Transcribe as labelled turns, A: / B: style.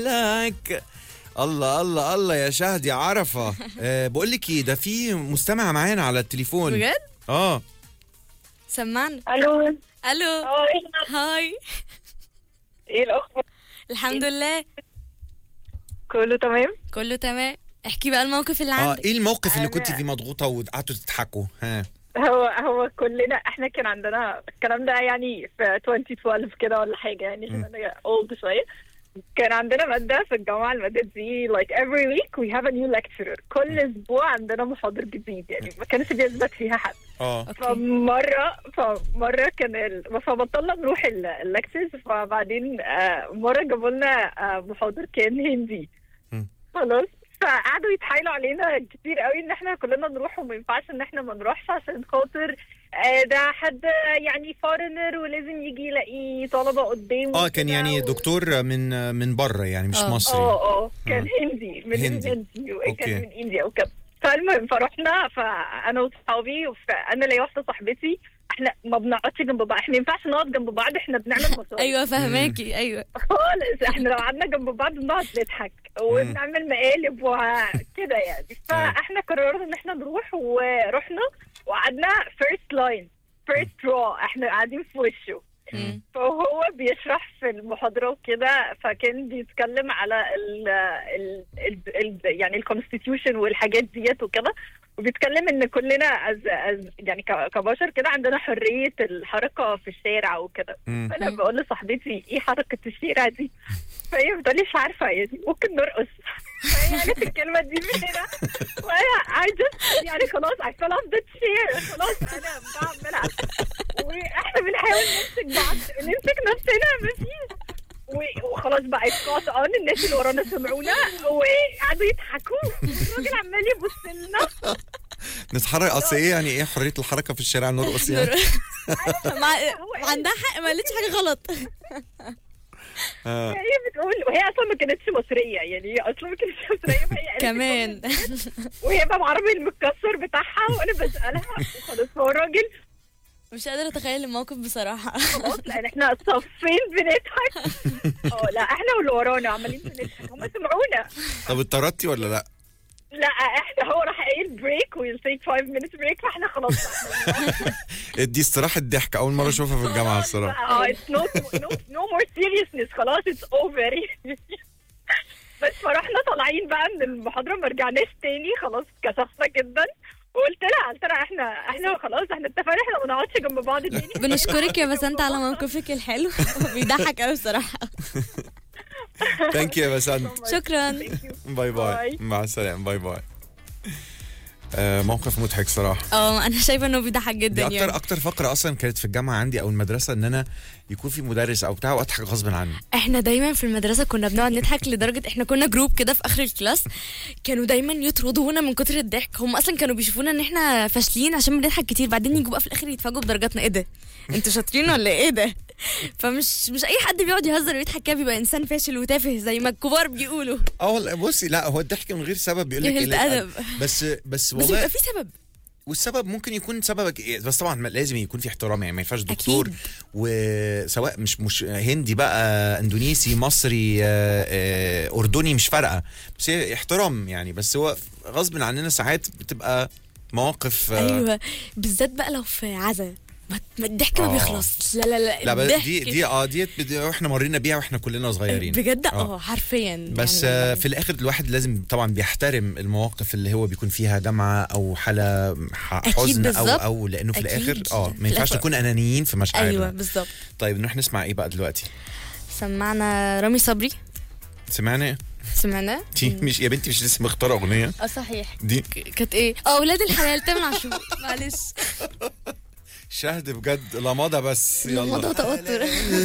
A: لك الله الله الله يا شهد يا عرفه أه بقول لك ايه ده في مستمع معانا على التليفون
B: بجد
A: اه
B: سمعنا
C: الو
B: الو
C: هاي
B: هاي
C: ايه الاخبار
B: الحمد لله
C: كله تمام
B: كله تمام احكي بقى الموقف اللي
A: اه
B: عندك
A: ايه الموقف اللي
C: أنا-
A: كنت فيه مضغوطه وقعدتوا تضحكوا ها
C: هو هو كلنا احنا كان عندنا الكلام ده يعني في 2012 كده ولا حاجه يعني
A: مم.
C: عشان انا اولد شويه كان عندنا ماده في الجامعه الماده دي like every week we have a new lecturer كل اسبوع عندنا محاضر جديد يعني ما كانش بيثبت فيها حد
A: اه
B: اوكي
C: فمره فمره كان ال... فبطلنا نروح اللكتشرز فبعدين آه، مره جابوا لنا آه، محاضر كان هندي
A: مم.
C: خلاص فقعدوا يتحايلوا علينا كتير قوي ان احنا كلنا نروح وما ينفعش ان احنا ما نروحش عشان خاطر آه، ده حد يعني فارنر ولازم يجي يلاقي طلبه قدامه
A: اه كان
C: وكده
A: يعني
C: و-
A: دكتور من من بره يعني مش
B: آه.
A: مصري
C: اه اه كان
A: مم.
C: هندي من
A: هندي.
C: هندي
A: أوكي.
C: كان من انديا وكده فالمهم فرحنا فانا واصحابي فانا ليا واحده صاحبتي احنا ما بنقعدش جنب بعض احنا ما ينفعش نقعد جنب بعض احنا بنعمل مصايب
B: ايوه فهماكي ايوه
C: خالص احنا لو قعدنا جنب بعض بنقعد نضحك وبنعمل مقالب وكده يعني فاحنا قررنا ان احنا نروح ورحنا وقعدنا فيرست لاين فيرست رو احنا قاعدين في وشه
B: مم.
C: فهو بيشرح في المحاضرة وكده فكان بيتكلم على ال ال ال ال يعني الكونستيتيوشن والحاجات ديت وكده وبيتكلم ان كلنا از از يعني ك- كبشر كده عندنا حرية الحركة في الشارع وكده
A: مم.
C: فانا
B: مم.
C: بقول لصاحبتي ايه حركة الشارع دي فهي بتقول لي مش عارفة يعني ممكن نرقص فهي قالت الكلمة دي من هنا وانا I just يعني خلاص I fell off the chair خلاص انا بعملها واحنا بنحاول نمسك بعض نمسك نفسنا مفيش و- وخلاص بقى اسقاط اون الناس اللي ورانا سمعونا وقعدوا يضحكوا الراجل عمال يبص لنا
A: نتحرك اصل ايه يعني ايه حريه الحركه في الشارع نرقص يعني
B: مع... عندها حق ما قالتش حاجه غلط
A: آه.
C: هي بتقول وهي اصلا ما كانتش مصريه يعني هي اصلا ما كانتش مصريه فهي قالت
B: كمان
C: وهي بقى بعربي المتكسر بتاعها وانا بسالها وخلاص هو الراجل
B: مش قادره اتخيل الموقف بصراحه
C: خلاص لان احنا صفين بنضحك اه لا احنا واللي ورانا عمالين بنضحك هم سمعونا
A: طب اتطردتي ولا لا
C: لا احنا هو راح قايل بريك ويل تيك 5 minutes بريك فاحنا خلاص بقى.
A: دي استراحه ضحك اول مره اشوفها في الجامعه الصراحه
C: اه it's no no no more seriousness خلاص it's over بس فرحنا طالعين بقى من المحاضره ما رجعناش تاني خلاص كسفنا جدا وقلت لها قلت لها احنا احنا خلاص احنا اتفقنا احنا ما نقعدش جنب بعض تاني
B: بنشكرك يا بسنت على موقفك الحلو بيضحك قوي بصراحه
A: ثانك يو يا بسنت
B: شكرا
A: باي باي
C: باي.
A: مع السلامه باي باي آه موقف مضحك صراحه
B: اه انا شايفه انه بيضحك
A: دي
B: جدا
A: اكتر
B: يعني
A: اكتر فقره اصلا كانت في الجامعه عندي او المدرسه ان انا يكون في مدرس او بتاع واضحك غصب عني
B: احنا دايما في المدرسه كنا بنقعد نضحك لدرجه احنا كنا جروب كده في اخر الكلاس كانوا دايما يطردونا من كتر الضحك هم اصلا كانوا بيشوفونا ان احنا فاشلين عشان بنضحك كتير بعدين يجوا بقى في الاخر يتفاجئوا بدرجاتنا ايه ده انتوا شاطرين ولا ايه ده فمش مش اي حد بيقعد يهزر ويضحك كده بيبقى انسان فاشل وتافه زي ما الكبار بيقولوا
A: اه والله بصي لا هو الضحك من غير سبب بيقول لك
B: جهلت
A: قلة
B: أدب.
A: بس بس
B: بس
A: والله
B: بيبقى في سبب
A: والسبب ممكن يكون سببك إيه؟ بس طبعا ما- لازم يكون في احترام يعني ما ينفعش دكتور
B: أكيد.
A: وسواء مش مش هندي بقى اندونيسي مصري آه، آه، اردني مش فارقه بس هي احترام يعني بس هو غصب عننا ساعات بتبقى مواقف آه،
B: ايوه بالذات بقى لو في عزا ما- ما الضحك ما
A: آه.
B: بيخلص لا لا لا
A: لا بس
B: الضحك
A: دي دي اه ديت بد- احنا مرينا بيها واحنا كلنا صغيرين
B: بجد
A: آه.
B: اه حرفيا
A: بس
B: يعني
A: آه، في الاخر الواحد لازم طبعا بيحترم المواقف اللي هو بيكون فيها جامعه او حاله ح-
B: أكيد
A: حزن او
B: بالظبط.
A: او لانه في
B: أكيد.
A: الاخر اه
B: في
A: ما ينفعش
B: الآخر.
A: نكون انانيين في مشاعرنا
B: ايوه بالظبط
A: طيب نروح نسمع ايه بقى دلوقتي
B: سمعنا رامي صبري
A: سمعنا
B: سمعناه
A: دي مش يا بنتي مش لسه مختاره اغنيه
B: اه صحيح
A: دي
B: كانت ايه اه اولاد الحلال تامر عاشور معلش
A: شهد بجد لمضه بس يلا
B: الموضوع توتر